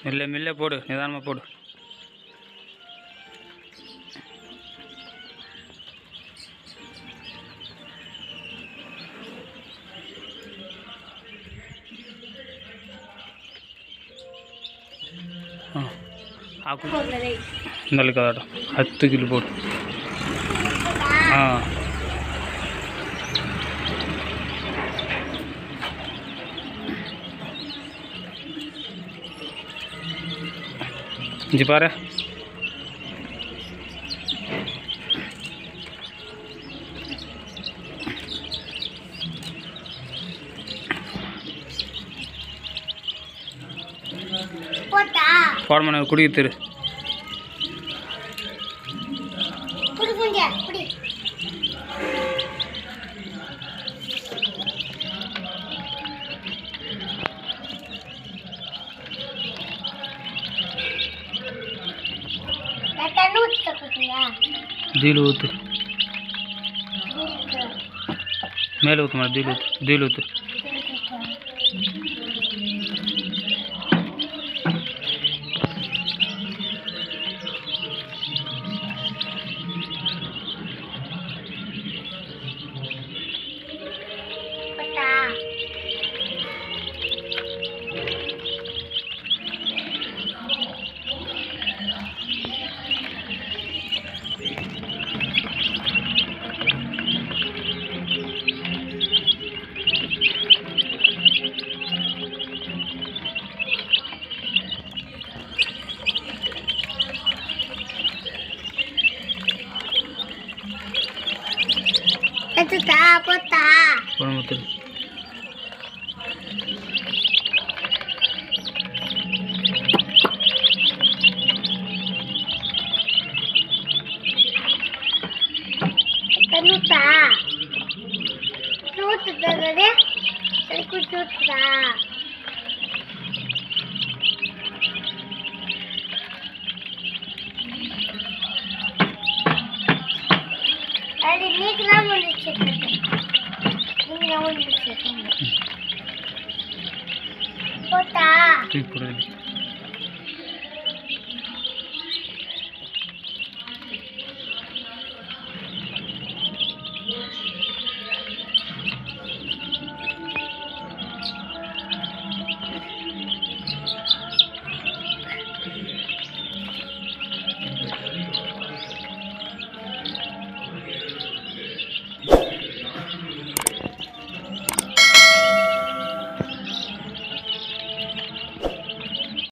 மெல்ல மெல்ல போடு நிதானமாக போடு ಹಾಂ ಹಾಕು ಇಂದಲ್ಲಿ ಕದಾಟ ಹತ್ತು ಕಿಲೋ ಬೋಟ್ ಹಾಂ இஞ்சி பாரு போட்டா போடமான குடிக்க திரு புடி புஞ்ச புடி தண்ணி ஊற்றி கொடுத்தீங்க தீல் ஊற்று மேலே ஊற்றுமா தீல் ஊற்று தீல் ஊற்று போட்டா எடுத்துட்டா போட்டா குழம்பு திரு தண்ணிட்டா ஊற்றுறது சரி குச்சி ஊற்றுதா அது நீக்கு தான் வந்துச்சு நீங்க தான் வந்துச்சு போட்டா தூக்கி போடு